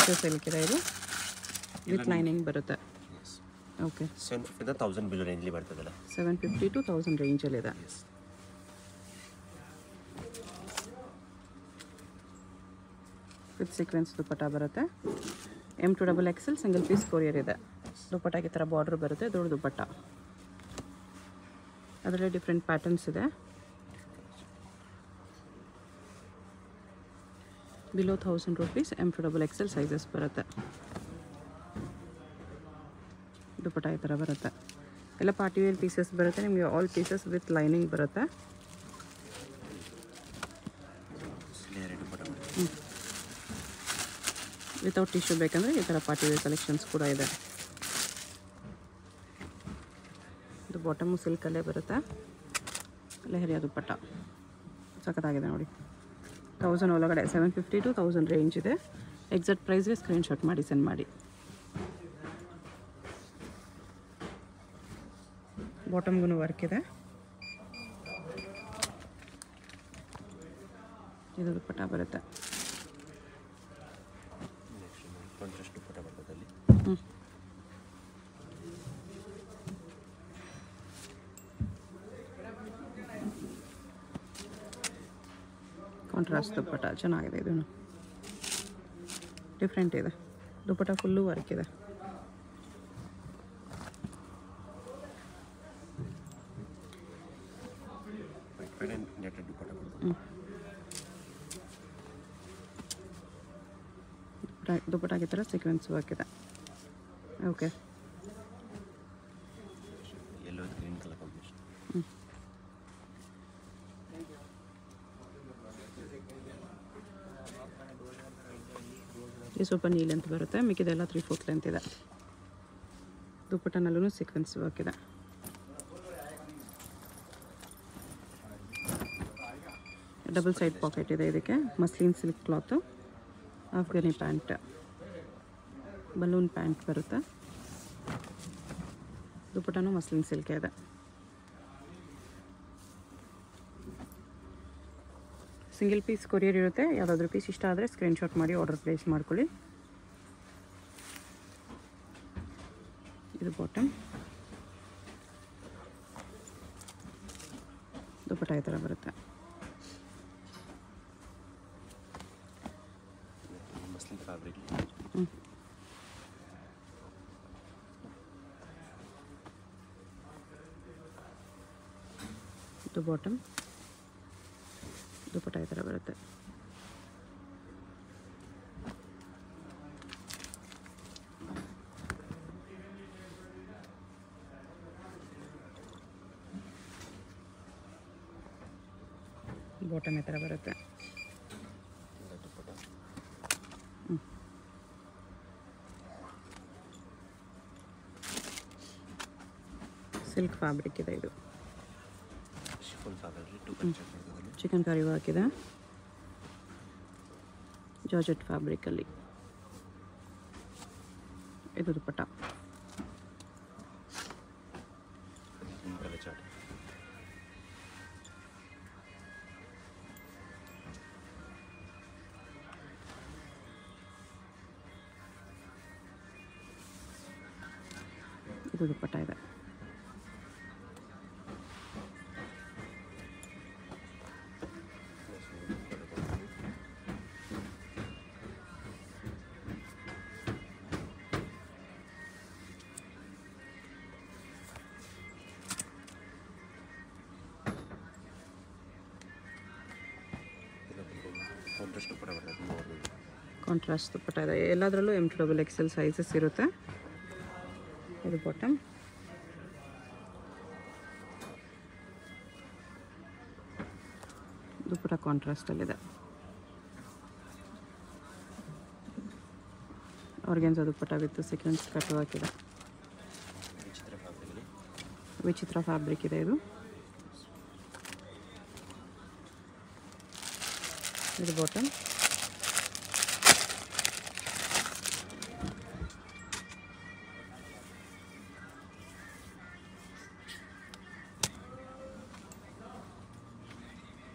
Tissue silk ಇದೆ ಇದು with lining ಬರುತ್ತೆ ಓಕೆ ಸೆವೆನ್ ಫಿಫ್ಟಿಂದ ತೌಸಂಡ್ ಬಿಲ್ ರೇಂಜ್ಲಿ ಬರ್ತದಲ್ಲ ಸೆವೆನ್ ಫಿಫ್ಟಿ ಟು ತೌಸಂಡ್ ರೇಂಜಲ್ಲಿದೆ ವಿತ್ ಸೀಕ್ವೆನ್ಸ್ ದುಪ್ಪಟ್ಟ ಬರುತ್ತೆ M to double XL single piece courier ಇದೆ ದುಪ್ಪಟ್ಟಾಗಿ ಥರ ಬಾರ್ಡರ್ ಬರುತ್ತೆ ದೊಡ್ಡ ದುಪ್ಪಟ್ಟ ಅದರಲ್ಲಿ ಡಿಫ್ರೆಂಟ್ ಪ್ಯಾಟರ್ನ್ಸ್ ಇದೆ below thousand rupees M to double XL sizes ಬರುತ್ತೆ ದುಪ್ಪಟ್ಟ ಈ ಥರ ಬರುತ್ತೆ ಎಲ್ಲ ಪಾರ್ಟಿ ವೇರ್ ಪೀಸಸ್ ಬರುತ್ತೆ ನಿಮಗೆ ಆಲ್ ಪೀಸಸ್ ವಿತ್ ಲೈನಿಂಗ್ ಬರುತ್ತೆ ಲೇಯರ್ ದುಪ್ಪಟ್ಟ ಬರುತ್ತೆ. ವಿತೌಟ್ ಟಿಶ್ಯೂ ಬೇಕಂದರೆ ಈ ಥರ ಪಾರ್ಟಿ ವೇರ್ ಕಲೆಕ್ಷನ್ಸ್ ಕೂಡ ಇದೆ ಇದು ಬಾಟಮು ಸಿಲ್ಕಲ್ಲೇ ಬರುತ್ತೆ ಲೆಹರಿಯ ದುಪ್ಪಟ್ಟ ಸಖತ್ತಾಗಿದೆ ನೋಡಿ ತೌಸಂಡ್ ಒಳಗಡೆ seven fifty to thousand range ಇದೆ ಎಕ್ಸಾಕ್ಟ್ ಪ್ರೈಸ್ಗೆ ಸ್ಕ್ರೀನ್ಶಾಟ್ ಮಾಡಿ ಸೆಂಡ್ ಮಾಡಿ ಬಾಟಮ್ಗೂ ವರ್ಕ್ ಇದೆ ಇದು ದುಪ್ಪಟ್ಟ ಬರುತ್ತೆ ನೆಕ್ಸ್ಟ್ ಕಾಂಟ್ರಾಸ್ಟ್ ದುಪ್ಪಟ್ಟ ಬರ್ತದೆ ಅಲ್ಲಿ ಹ್ಞೂ ಕಾಂಟ್ರಾಸ್ಟ್ ದುಪ್ಪಟ್ಟ ಚೆನ್ನಾಗಿದೆ ಇದನ್ನು ಡಿಫ್ರೆಂಟ್ ಇದೆ ದುಪ್ಪಟ್ಟ ಫುಲ್ಲು ವರ್ಕ್ ಇದೆ white white and netted dupatta ಬರ್ತದೆ ದುಪ್ಪಟ್ಟ ದುಪ್ಪಟ್ಟಾಗಿ ಥರ ಸೀಕ್ವೆನ್ಸ್ ವರ್ಕ್ ಇದೆ okay yellow green colour combination ಇದು ಸ್ವಲ್ಪ ನೀ ಲೆಂತ್ ಬರುತ್ತೆ ಮಿಕ್ಕಿದೆಲ್ಲ ತ್ರೀ ಫೋರ್ತ್ ಲೆಂತ್ ಇದೆ ದುಪ್ಪಟ್ಟನಲ್ಲೂ ಸೀಕ್ವೆನ್ಸ್ ವರ್ಕ್ ಇದೆ ಡಬಲ್ ಸೈಡ್ ಪಾಕೆಟ್ ಇದೆ ಇದಕ್ಕೆ muslin silk cloth Afghani pant balloon pant ಬರುತ್ತೆ ದುಪ್ಪಟ್ಟನೂ ಮಸ್ಲಿನ್ ಸಿಲ್ಕ್ ಇದೆ ಸಿಂಗಲ್ ಪೀಸ್ ಕೊರಿಯರ್ ಇರುತ್ತೆ ಯಾವುದಾದ್ರೂ ಪೀಸ್ ಇಷ್ಟ ಆದರೆ ಸ್ಕ್ರೀನ್ಶಾಟ್ ಮಾಡಿ ಆರ್ಡರ್ ಪ್ಲೇಸ್ ಮಾಡ್ಕೊಳ್ಳಿ ಇದು ಬಾಟಮ್ ದುಪ್ಪಟ್ಟ ಈ ಥರ ಬರುತ್ತೆ ಮಸ್ಲಿನ್ ಫ್ಯಾಬ್ರಿಕ್ ಇದು ಬಾಟಮ್ ದುಪ್ಪಟ್ಟ ಈ ಥರ ಬರುತ್ತೆ ಬಾಟಮ್ ಈ ಥರ ಬರುತ್ತೆ ದುಪ್ಪಟ್ಟ ಸಿಲ್ಕ್ ಫ್ಯಾಬ್ರಿಕ್ ಇದೆ ಇದು ಶಿಫೋನ್ ಫ್ಯಾಬ್ರಿಕ್ ಟೂ ಕನ್ಸೆಪ್ಟ್ ಬರ್ತದೆ ಅಲ್ಲಿ ಚಿಕನ್ ಕರಿ ಹಾಕಿದೆ ಜಾರ್ಜೆಟ್ ಫ್ಯಾಬ್ರಿಕಲ್ಲಿ ಇದು ದುಪ್ಪಟ್ಟ ಗ್ರೀನ್ ಕಲರ್ ಚಾರ್ಟ್ ಇದು ದುಪ್ಪಟ್ಟ ಇದೆ ಕಾಂಟ್ರಾಸ್ಟ್ ದುಪ್ಪಟ್ಟ ಬರ್ತದೆ ಮೂರು ಕಾಂಟ್ರಾಸ್ಟ್ ದುಪ್ಪಟ್ಟ ಇದೆ ಎಲ್ಲದರಲ್ಲೂ M to double XL sizes ಇರುತ್ತೆ ಇದು ಬಾಟಮ್ ದುಪ್ಪಟ್ಟ ಕಾಂಟ್ರಾಸ್ಟಲ್ಲಿದೆ organza dupatta with sequence cut ಹಾಕಿದೆ ವಿಚಿತ್ರ ಫ್ಯಾಬ್ರಿಕಲ್ಲಿ ವಿಚಿತ್ರ ಫ್ಯಾಬ್ರಿಕ್ ಇದೆ ಇದು ಇದು ಬಾಟಮ್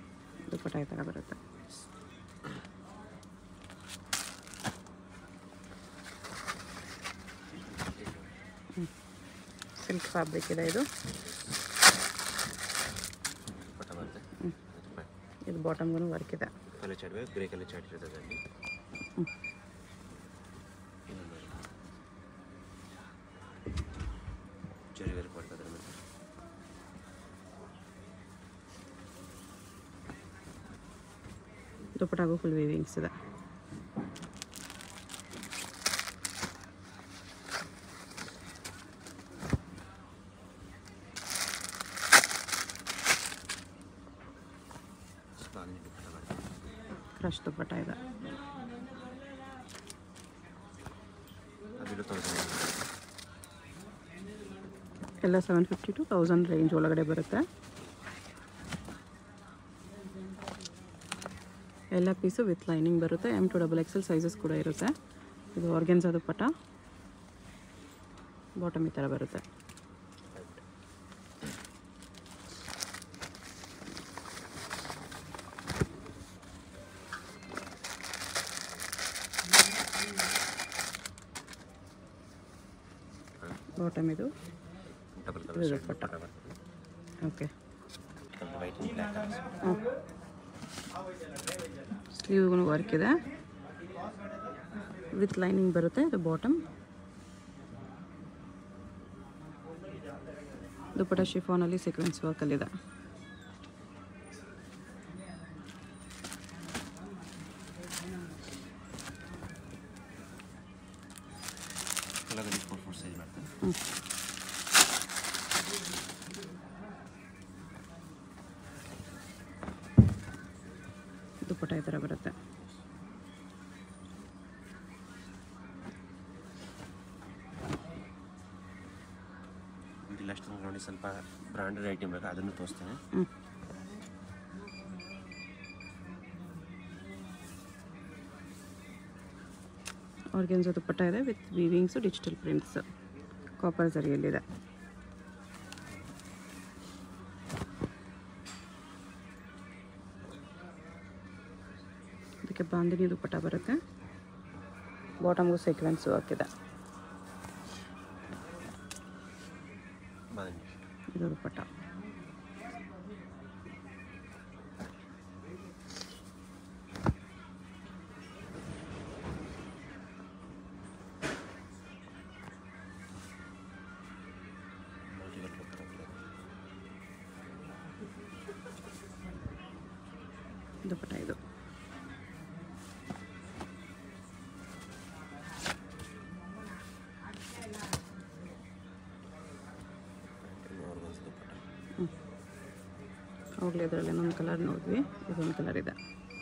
ದುಪ್ಪಟ್ಟ ಈ ಥರ ಬರುತ್ತೆ ಸಿಲ್ಕ್ ಫ್ಯಾಬ್ರಿಕ್ ಇದೆ ಇದು ಪಟ ಬರುತ್ತೆ ಇದು ಬಾಟಮ್ಗೂ ವರ್ಕ್ ಇದೆ colour chart grey colour chart ಇರ್ತದೆ ಅಲ್ಲಿ ಇನ್ನೊಂದು ಜರಿ ವರ್ಕ್ ಮಾಡ್ತಾರೆ ಮೇಲೆ ದುಪ್ಪಟಾಗೂ ಫುಲ್ ವೀವಿಂಗ್ಸ್ ಇದೆ ಬಾಗಿನ ದುಪ್ಪಟ ಬರುತ್ತೆ ಕ್ರಶ್ ದುಪ್ಪಟ ಇದೆ ಅದಿಲ್ಲ ತೌಸಂಡ್ ಎಲ್ಲ seven fifty to thousand range ಒಳಗಡೆ ಬರುತ್ತೆ ಎಲ್ಲ ಪೀಸು ವಿತ್ ಲೈನಿಂಗ್ ಬರುತ್ತೆ M to double XL sizes ಕೂಡ ಇರುತ್ತೆ ಇದು ಆರ್ಗೆನ್ಸ್ ದುಪ್ಪಟ ಬಾಟಮ್ ಈ ಥರ ಬರುತ್ತೆ ಬಾಟಮ್ ಇದು ಡಬಲ್ ಇದು ಕಲರ್ ದುಪ್ಪಟ್ಟ. ದುಪ್ಪಟ ಬರ್ತದೆ okay white and black colours ಸ್ಲೀವ್ಗೂ ವರ್ಕ್ ಇದೆ ವಿತ್ ಲೈನಿಂಗ್ ಬರುತ್ತೆ ಇದು ಬಾಟಮ್ ದುಪ್ಪಟ ಶಿಫಾನಲ್ಲಿ ಸೀಕ್ವೆನ್ಸ್ ವರ್ಕಲ್ಲಿದೆ ಕೆಳಗಡೆ ಫೋರ್ ಫೋರ್ ಸೈಜ್ ಬರ್ತದೆ ದುಪ್ಪಟ ಈ ಥರ ಬರುತ್ತೆ ಇಲ್ಲಿ ಲಾಸ್ಟ್ ನೋಡಿ ಸ್ವಲ್ಪ ಬ್ರಾಂಡೆಡ್ ಐಟಮ್ ಬೇಕು ಅದನ್ನು ತೋರಿಸ್ತೇನೆ ಹ್ಞೂ ಆರ್ಗೆನ್ಸ್ ದುಪ್ಪಟ್ಟ ಇದೆ with weavings digital prints copper ಜರಿಯಲ್ಲಿದೆ ಇದಕ್ಕೆ ಬಾಂದಿನಿ ದುಪ್ಪಟ್ಟ ಬರುತ್ತೆ ಬಾಟಮ್ಗೂ ಸೀಕ್ವೆನ್ಸ್ ಹಾಕಿದೆ ಬಾದಾಮಿ ಇದು ದುಪ್ಪಟ್ಟ ಮಲ್ಟಿವಲ್ ದುಪ್ಪಟ ಬರ್ತದೆ ದುಪ್ಪಟ್ಟ ಇದು ಆರ್ಗನ್ಸ್ ದುಪ್ಪಟ ಅವಾಗಲೇ ಇದರಲ್ಲಿ ಇನ್ನೊಂದು ಕಲರ್ ನೋಡಿದ್ವಿ ಇದೊಂದು ಕಲರ್ ಇದೆ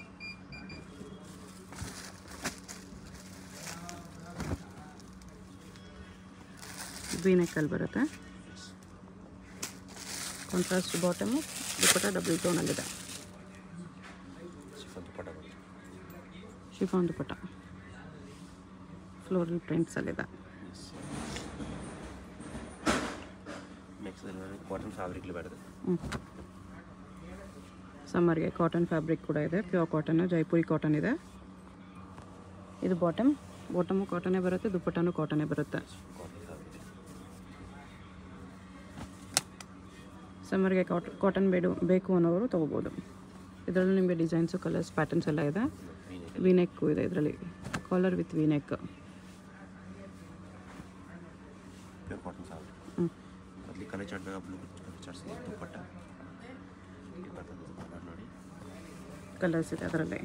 ನೆಕ್ಕಲ್ಲಿ ಬರುತ್ತೆ ಕಾಂಟ್ರಾಸ್ಟ್ ಬಾಟಮು ದುಪ್ಪಟ್ಟ ಡಬಲ್ ಟೋನಲ್ಲಿದೆ ಶಿಫಾನ್ ದುಪ್ಪಟ ಬರುತ್ತೆ ಶಿಫಾನ್ ದುಪ್ಪಟ್ಟ ಫ್ಲೋರಲ್ ಪ್ರಿಂಟ್ಸಲ್ಲಿದೆ ನೆಕ್ಸ್ಟ್ ಕಾಟನ್ ಫ್ಯಾಬ್ರಿಕ್ಲಿ ಬರ್ತದೆ ಹ್ಞೂ ಸಮ್ಮರ್ಗೆ ಕಾಟನ್ ಫ್ಯಾಬ್ರಿಕ್ ಕೂಡ ಇದೆ ಪ್ಯೂರ್ ಕಾಟನ್ ಜೈಪುರಿ ಕಾಟನ್ ಇದೆ ಇದು ಬಾಟಮ್ ಬಾಟಮು ಕಾಟನೇ ಬರುತ್ತೆ ದುಪ್ಪಟ್ಟನೂ ಕಾಟನೇ ಬರುತ್ತೆ ಕಾಟನ್ ಫ್ಯಾಬ್ರಿಕ್ ಸಮ್ಮರ್ಗೆ ಕಾಟ್ ಕಾಟನ್ ಬೇಡು ಬೇಕು ಅನ್ನೋರು ತೊಗೋಬೋದು ಇದರಲ್ಲಿ ನಿಮಗೆ ಡಿಸೈನ್ಸು ಕಲರ್ಸ್ ಪ್ಯಾಟರ್ನ್ಸ್ ಎಲ್ಲ ಇದೆ ವೀನೆಕ್ ವಿನೆಕ್ಕು ಇದೆ ಇದರಲ್ಲಿ collar with V neck pure cotton fabric ಹ್ಞೂ ಅಲ್ಲಿ ಕಲರ್ ಚಾರ್ಟ್ ಬೇಕಾ ಬ್ಲೂ ಕಲರ್ ಚಾರ್ಟ್ಸ್ ಇದೆ ದುಪ್ಪಟ್ಟ ಇಲ್ಲಿ ಬರ್ತದೆ ಕಲರ್ ನೋಡಿ ಕಲರ್ಸ್ ಇದೆ ಅದರಲ್ಲಿ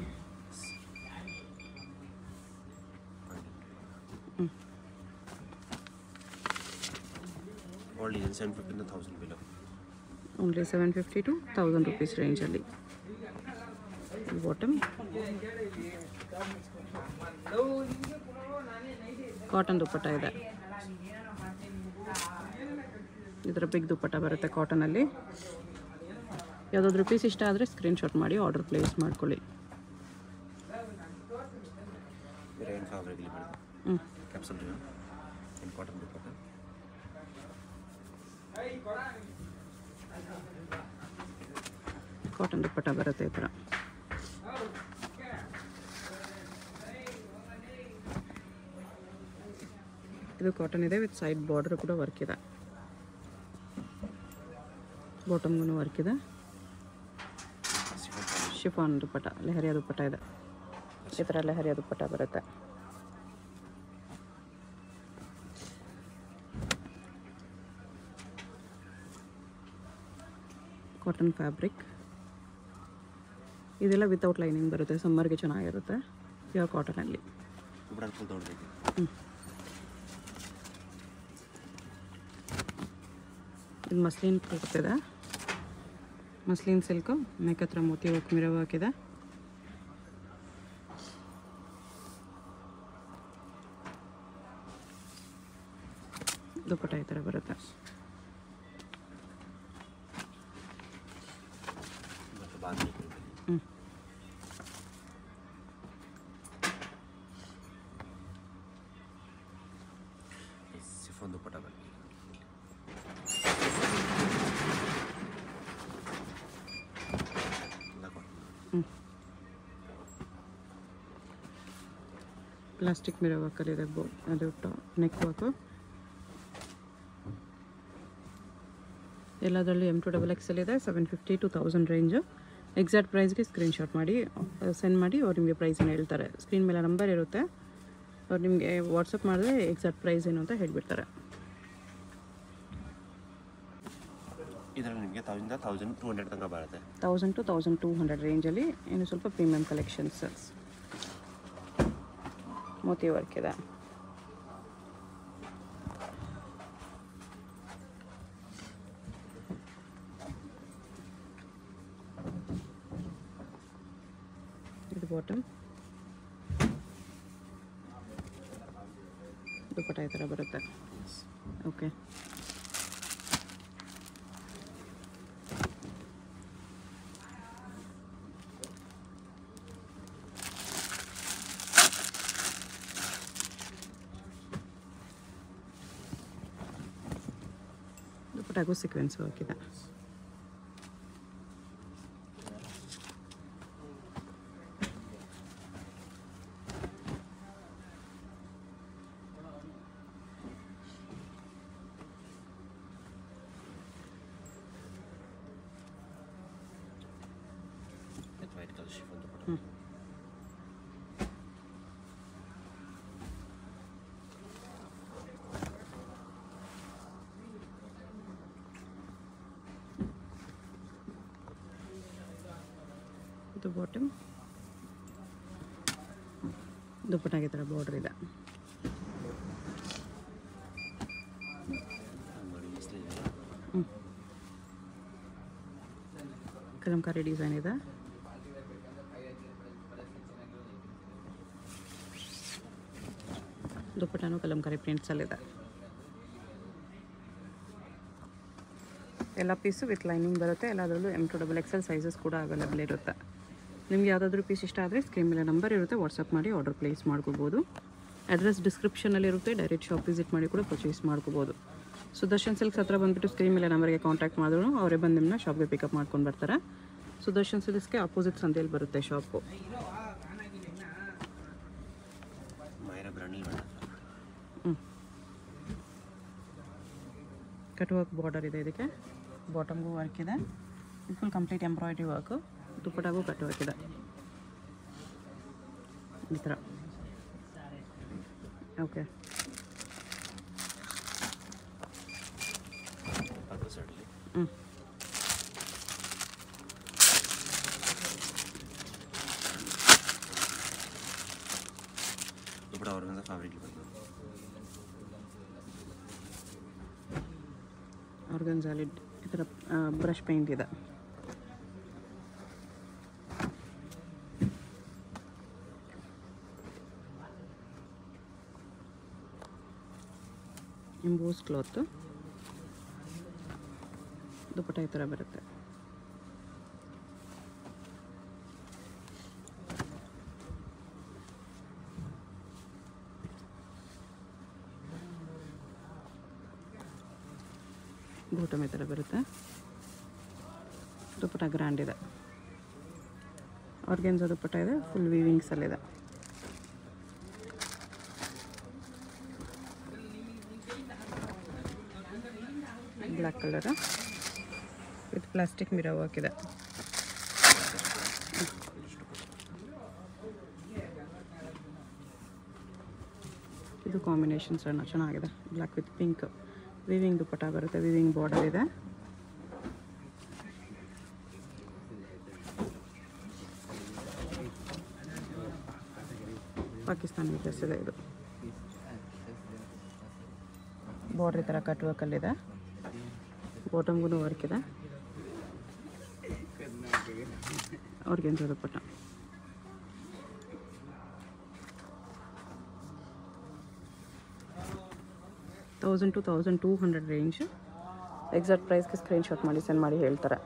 ಆಲ್ ಡಿಸೈನ್ ಸೆವೆನ್ ಫಿಫ್ಟಿಂದ thousand below only seven fifty to thousand rupees ರೇಂಜಲ್ಲಿ ಬಾಟಮ್ ಕಾಟನ್ ದುಪ್ಪಟ್ಟ ಇದೆ ಇದರ ಬಿಗ್ ದುಪ್ಪಟ್ಟ ಬರುತ್ತೆ ಕಾಟನಲ್ಲಿ ಯಾವುದಾದ್ರು ಪೀಸ್ ಇಷ್ಟ ಆದರೆ ಸ್ಕ್ರೀನ್ಶಾಟ್ ಮಾಡಿ ಆರ್ಡರ್ ಪ್ಲೇಸ್ ಮಾಡ್ಕೊಳ್ಳಿ ರೈನ್ ಫ್ಯಾಬ್ರಿಕ್ಲಿ ಬರ್ತದೆ ಹ್ಞೂ ಕ್ಯಾಪ್ಸಲ್ ರೀ ಇನ್ ಕಾಟನ್ ದುಪ್ಪಟ್ಟ ಕಾಟನ್ ದುಪ್ಪಟ್ಟ ಬರುತ್ತೆ ಈ ಥರ ಇದು ಕಾಟನ್ ಇದೆ ವಿತ್ ಸೈಡ್ ಬಾರ್ಡರ್ ಕೂಡ ವರ್ಕ್ ಇದೆ ಬಾಟಮ್ಗೂ ವರ್ಕ್ ಇದೆ chiffon polish chiffon dupatta leheriya dupatta ಇದೆ ಈ ಥರ ಲೆಹರಿಯ ದುಪ್ಪಟ ಬರುತ್ತೆ ಕಾಟನ್ ಫ್ಯಾಬ್ರಿಕ್ ಇದೆಲ್ಲ ವಿತೌಟ್ ಲೈನಿಂಗ್ ಬರುತ್ತೆ ಸಮ್ಮರ್ಗೆ ಚೆನ್ನಾಗಿರುತ್ತೆ ಪ್ಯೂರ್ ಕಾಟನಲ್ಲಿ ದುಪ್ಪಟ್ಟ ಫುಲ್ ದೊಡ್ಡದೈತೆ ಇದು ಮಸ್ಲಿನ್ ಬರ್ತದೆ ಮಸ್ಲಿನ್ ಸಿಲ್ಕು ನೆಕ್ ಹತ್ರ ಮೋತಿ ವರ್ಕ್ ಮಿರೋ ವರ್ಕ್ ಇದೆ ದುಪ್ಪಟ ಈ ಥರ ಬರುತ್ತೆ ಮತ್ತು ಬಾಂಧಿ ಹ್ಞೂ ಸಿಫನ್ ದುಪ್ಪಟ್ಟ ಬನ್ನಿ ಎಲ್ಲ ಕೊಡ್ತೀನಿ ಪ್ಲಾಸ್ಟಿಕ್ ಮಿರೋ ವರ್ಕಲ್ಲಿದೆ ಬೋ ಅದು ನೆಕ್ ವರ್ಕು ಎಲ್ಲದರಲ್ಲೂ ಎಮ್ ಟು ಡಬಲ್ ಎಕ್ಸೆಲ್ ಇದೆ seven fifty to thousand range exact ಪ್ರೈಸ್ಗೆ ಸ್ಕ್ರೀನ್ಶಾಟ್ ಮಾಡಿ ಸೆಂಡ್ ಮಾಡಿ ಅವ್ರು ನಿಮಗೆ ಪ್ರೈಸನ್ನು ಹೇಳ್ತಾರೆ ಸ್ಕ್ರೀನ್ ಮೇಲೆ ನಂಬರ್ ಇರುತ್ತೆ ಅವ್ರು ನಿಮಗೆ ವಾಟ್ಸಪ್ ಮಾಡಿದ್ರೆ ಎಕ್ಸಾಕ್ಟ್ ಪ್ರೈಸ್ ಏನು ಅಂತ ಹೇಳಿಬಿಡ್ತಾರೆ ಇದರಲ್ಲಿ ನಿಮಗೆ ತೌಸಂಡ್ ತೌಸಂಡ್ ಟೂ ಹಂಡ್ರೆಡ್ ತನಕ ಬರುತ್ತೆ thousand to thousand two hundred ರೇಂಜಲ್ಲಿ ಇನ್ನು ಸ್ವಲ್ಪ ಪ್ರೀಮಿಯಂ ಕಲೆಕ್ಷನ್ಸ್ ಮೋತಿ ವರ್ಕ್ ಇದೆ ಇದು ಬಾಟಮ್ ದುಪ್ಪಟ ಈ ಥರ ಬರುತ್ತೆ ಓಕೆ ದುಪ್ಪಟಾಗೂ ಸೀಕ್ವೆನ್ಸ್ ವರ್ಕ್ ಇದೆ ಇದು ವೈಟ್ ಕಲರ್ ಶಿಫನ್ ದುಪ್ಪಟ್ಟ ಹ್ಮ್. ಇದು ಬಾಟಮ್ ದುಪ್ಪಟ್ಟಾಗಿ ಥರ ಬಾರ್ಡರ್ ಇದೆ ನೋಡಿ ಬಿಸಿಲು ಹ್ಞೂ ಕಲಂಕಾರಿ ಡಿಸೈನ್ ಇದೆ ದುಪ್ಪಟ್ಟನು ಕಲಂಕಾರಿ ಪ್ರಿಂಟ್ಸಲ್ಲಿದೆ ಎಲ್ಲ ಪೀಸು ವಿತ್ ಲೈನಿಂಗ್ ಬರುತ್ತೆ ಎಲ್ಲದರಲ್ಲೂ M to double XL sizes ಕೂಡ ಅವೈಲೇಬಲ್ ಇರುತ್ತೆ ನಿಮ್ಗೆ ಯಾವುದಾದ್ರೂ ಪೀಸ್ ಇಷ್ಟ ಆದರೆ ಸ್ಕ್ರೀನ್ ಮೇಲೆ ನಂಬರ್ ಇರುತ್ತೆ ವಾಟ್ಸಪ್ ಮಾಡಿ ಆರ್ಡರ್ ಪ್ಲೇಸ್ ಮಾಡ್ಕೋಬೋದು ಅಡ್ರೆಸ್ ಡಿಸ್ಕ್ರಿಪ್ಷನಲ್ಲಿ ಇರುತ್ತೆ ಡೈರೆಕ್ಟ್ ಶಾಪ್ ವಿಸಿಟ್ ಮಾಡಿ ಕೂಡ ಪರ್ಚೇಸ್ ಮಾಡ್ಕೋಬೋದು ಸುದರ್ಶನ್ ಸಿಲ್ಕ್ಸ್ ಹತ್ರ ಬಂದುಬಿಟ್ಟು ಸ್ಕ್ರೀನ್ ಮೇಲೆ ನಂಬರ್ಗೆ ಕಾಂಟ್ಯಾಕ್ಟ್ ಮಾಡಿದ್ರು ಅವರೇ ಬಂದು ನಿಮ್ಮನ್ನ ಶಾಪ್ಗೆ ಪಿಕಪ್ ಮಾಡ್ಕೊಂಡು ಬರ್ತಾರೆ ಸುದರ್ಶನ್ ಸಿಲ್ಕ್ಸ್ಗೆ ಅಪೋಸಿಟ್ ಸಂತೆಯಲ್ಲಿ ಬರುತ್ತೆ ಶಾಪು ಮೈರಾ ಬ್ರಾಂಡಲ್ಲಿ ಬೇಡ ಹ್ಞೂ ಕಟ್ ವರ್ಕ್ ಬಾರ್ಡರ್ ಇದೆ ಇದಕ್ಕೆ ಬಾಟಮ್ಗೂ ವರ್ಕ್ ಇದೆ ಫುಲ್ ಕಂಪ್ಲೀಟ್ ಎಂಬ್ರಾಯ್ಡ್ರಿ ವರ್ಕು ದುಪ್ಪಟಾಗೂ ಕಟ್ ವರ್ಕ್ ಇದೆ ಈ ಥರ ಓಕೆ ಪರ್ಪಲ್ ಸೈಡಲ್ಲಿ ಹ್ಞೂ ದುಪ್ಪಟ್ಟ ಅವ್ರಿಂದ ಫ್ಯಾಬ್ರಿಕ್ ಬಂದು ಆರ್ಗನ್ಸಾಲಿ ಈ ಥರ ಬ್ರಷ್ ಪೇಂಟ್ ಇದೆ ಎಂಬೋಸ್ ಕ್ಲಾತ್ ದುಪ್ಪಟ ಈ ಥರ ಬರುತ್ತೆ ಬಾಟಮ್ ಈ ಥರ ಬರುತ್ತೆ ದುಪ್ಪಟ ಗ್ರ್ಯಾಂಡ್ ಇದೆ ಆರ್ಗೆನ್ಸ ದುಪ್ಪಟ ಇದೆ ಫುಲ್ ವೀವಿಂಗ್ಸಲ್ಲಿದೆ black colour with plastic mirror work ಇದೆ ಇದು ಕಾಂಬಿನೇಷನ್ ಸಣ್ಣ ಚೆನ್ನಾಗಿದೆ black with pink weaving dupatta ಬರುತ್ತೆ ವಿವಿಂಗ್ ಬಾರ್ಡರ್ ಇದೆ ಪಾಕಿಸ್ತಾನಿ ಡ್ರೆಸ್ ಇದೆ ಇದು ಬಾರ್ಡ್ರ್ ಈ ಥರ ಕಟ್ ವರ್ಕಲ್ಲಿದೆ ಬಾಟಮ್ಗೂ ವರ್ಕ್ ಇದೆ ಅವ್ರಿಗೆ dupatta thousand to thousand two hundred range exact ಪ್ರೈಸ್ಗೆ ಸ್ಕ್ರೀನ್ಶಾಟ್ ಮಾಡಿ ಸೆಂಡ್ ಮಾಡಿ ಹೇಳ್ತಾರೆ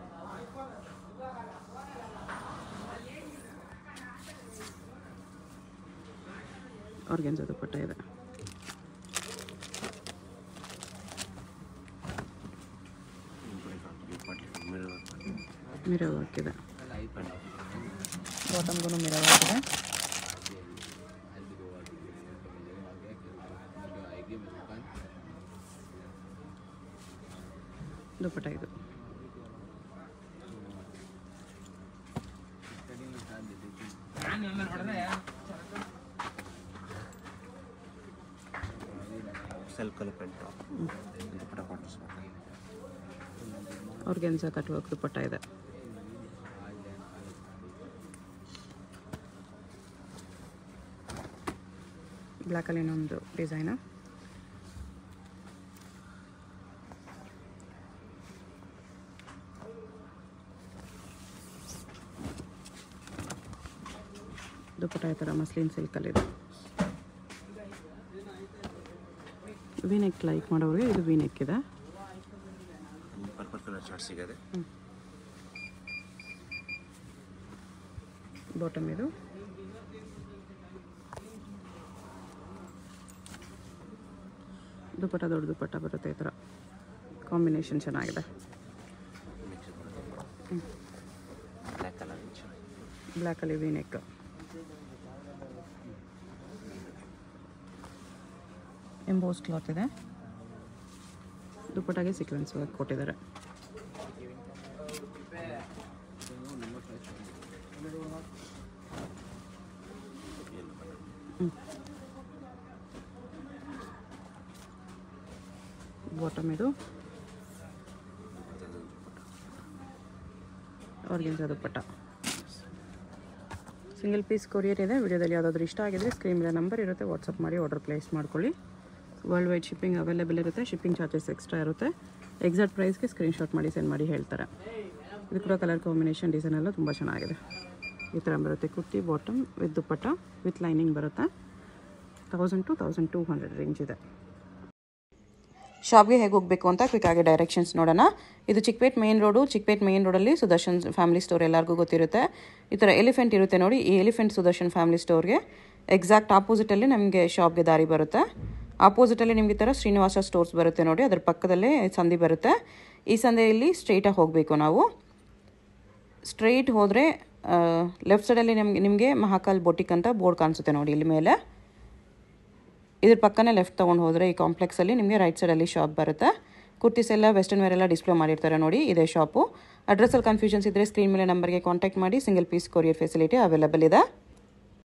ಆರ್ಗೆನ್ಸ ದುಪ್ಪಟ್ಟ ಇದೆ ಮಿರೋ ವರ್ಕ್ ಇದೆ ಬಾಟಮ್ಗೂ ಮಿರೋ ವರ್ಕ್ ಇದೆ ದುಪ್ಪಟ್ಟ ಇದು self colour paint dupatta cottons organza cut work dupatta ಇದೆ ಬ್ಲ್ಯಾಕಲ್ಲಿ ಇನ್ನೊಂದು ಡಿಸೈನು ದುಪ್ಪಟ್ಟ ಈ ಥರ ಮಸ್ಲಿನ್ ಸಿಲ್ಕಲ್ಲಿದೆ ವಿನೆಕ್ ಲೈಕ್ ಮಾಡೋರಿಗೆ ಇದು ವಿನೆಕ್ ಇದೆ ಪರ್ಪಲ್ ಕಲರ್ ಚಾರ್ಟ್ ಸಿಗದೆ ಬಾಟಮ್ ಇದು ದುಪ್ಪಟ್ಟ ದೊಡ್ಡ ದುಪ್ಪಟ್ಟ ಬರುತ್ತೆ ಈ ಥರ ಕಾಂಬಿನೇಷನ್ ಚೆನ್ನಾಗಿದೆ ಮಿಕ್ಸ್ ಬ್ಲ್ಯಾಕ್ ಕಲರ್ ಬ್ಲ್ಯಾಕಲ್ಲಿ ವಿ ನೆಕ್ ಎಂಬೋಸ್ ಕ್ಲಾತ್ ಇದೆ ದುಪ್ಪಟ್ಟಾಗೆ ಸೀಕ್ವೆನ್ಸ್ ವರ್ಕ್ ಕೊಟ್ಟಿದ್ದಾರೆ ಬಾಟಮ್ ಇದು organza dupatta single piece courier ಇದೆ ವಿಡಿಯೋದಲ್ಲಿ ಯಾವುದಾದ್ರೂ ಇಷ್ಟ ಆಗಿದ್ರೆ ಸ್ಕ್ರೀನ್ ಮೇಲೆ ನಂಬರ್ ಇರುತ್ತೆ ವಾಟ್ಸಪ್ ಮಾಡಿ ಆರ್ಡರ್ ಪ್ಲೇಸ್ ಮಾಡ್ಕೊಳ್ಳಿ ವರ್ಲ್ಡ್ ವೈಡ್ ಶಿಪ್ಪಿಂಗ್ ಅವೈಲೇಬಲ್ ಇರುತ್ತೆ ಶಿಪ್ಪಿಂಗ್ ಚಾರ್ಜಸ್ ಎಕ್ಸ್ಟ್ರಾ ಇರುತ್ತೆ ಎಕ್ಸಾಕ್ಟ್ ಪ್ರೈಸ್ಗೆ ಸ್ಕ್ರೀನ್ಶಾಟ್ ಮಾಡಿ ಸೆಂಡ್ ಮಾಡಿ ಹೇಳ್ತಾರೆ ಇದು ಕೂಡ ಕಲರ್ ಕಾಂಬಿನೇಷನ್ ಡಿಸೈನ್ ಎಲ್ಲ ತುಂಬ ಚೆನ್ನಾಗಿದೆ ಈ ಥರ ಬರುತ್ತೆ kurti bottom with dupatta with lining ಬರುತ್ತೆ thousand to thousand two hundred range ಇದೆ ಶಾಪ್ಗೆ ಹೇಗೆ ಹೋಗಬೇಕು ಅಂತ ಕ್ವಿಕ್ ಆಗಿ ಡೈರೆಕ್ಷನ್ಸ್ ನೋಡೋಣ ಇದು Chickpet main road Chickpet main ರೋಡಲ್ಲಿ ಸುದರ್ಶನ್ ಫ್ಯಾಮಿಲಿ ಸ್ಟೋರ್ ಎಲ್ಲರಿಗೂ ಗೊತ್ತಿರುತ್ತೆ ಈ ಥರ ಎಲಿಫೆಂಟ್ ಇರುತ್ತೆ ನೋಡಿ ಈ ಎಲಿಫೆಂಟ್ ಸುದರ್ಶನ್ ಫ್ಯಾಮಿಲಿ ಸ್ಟೋರ್ಗೆ ಎಕ್ಸಾಕ್ಟ್ ಆಪೋಸಿಟಲ್ಲಿ ನಮಗೆ ಶಾಪ್ಗೆ ದಾರಿ ಬರುತ್ತೆ ಆಪೋಸಿಟಲ್ಲಿ ನಿಮಗೆ ಈ ಥರ ಶ್ರೀನಿವಾಸ ಸ್ಟೋರ್ಸ್ ಬರುತ್ತೆ ನೋಡಿ ಅದ್ರ ಪಕ್ಕದಲ್ಲೇ ಸಂಧಿ ಬರುತ್ತೆ ಈ ಸಂಧೆಯಲ್ಲಿ ಸ್ಟ್ರೈಟಾಗಿ ಹೋಗಬೇಕು ನಾವು ಸ್ಟ್ರೈಟ್ ಹೋದರೆ ಲೆಫ್ಟ್ ಸೈಡಲ್ಲಿ ನಿಮಗೆ ನಿಮಗೆ ಮಹಾಕಾಲ್ ಬೊಟಿಕ್ ಅಂತ ಬೋರ್ಡ್ ಕಾಣಿಸುತ್ತೆ ನೋಡಿ ಇಲ್ಲಿ ಮೇಲೆ ಇದ್ರ ಪಕ್ಕನೇ ಲೆಫ್ಟ್ ತೊಗೊಂಡು ಹೋದರೆ ಈ ಕಾಂಪ್ಲೆಕ್ಸಲ್ಲಿ ನಿಮಗೆ ರೈಟ್ ಸೈಡಲ್ಲಿ ಶಾಪ್ ಬರುತ್ತೆ ಕುರ್ತೀಸ್ ಎಲ್ಲ ವೆಸ್ಟರ್ನ್ ವೇರ್ ಎಲ್ಲ ಡಿಸ್ಪ್ಲೇ ಮಾಡಿರ್ತಾರೆ ನೋಡಿ ಇದೇ ಶಾಪು ಅಡ್ರೆಸ್ಸಲ್ಲಿ ಕನ್ಫ್ಯೂಷನ್ಸ್ ಇದ್ದರೆ ಸ್ಕ್ರೀನ್ ಮೇಲೆ ನಂಬರ್ಗೆ ಕಾಂಟ್ಯಾಕ್ಟ್ ಮಾಡಿ single piece courier facility available ಇದೆ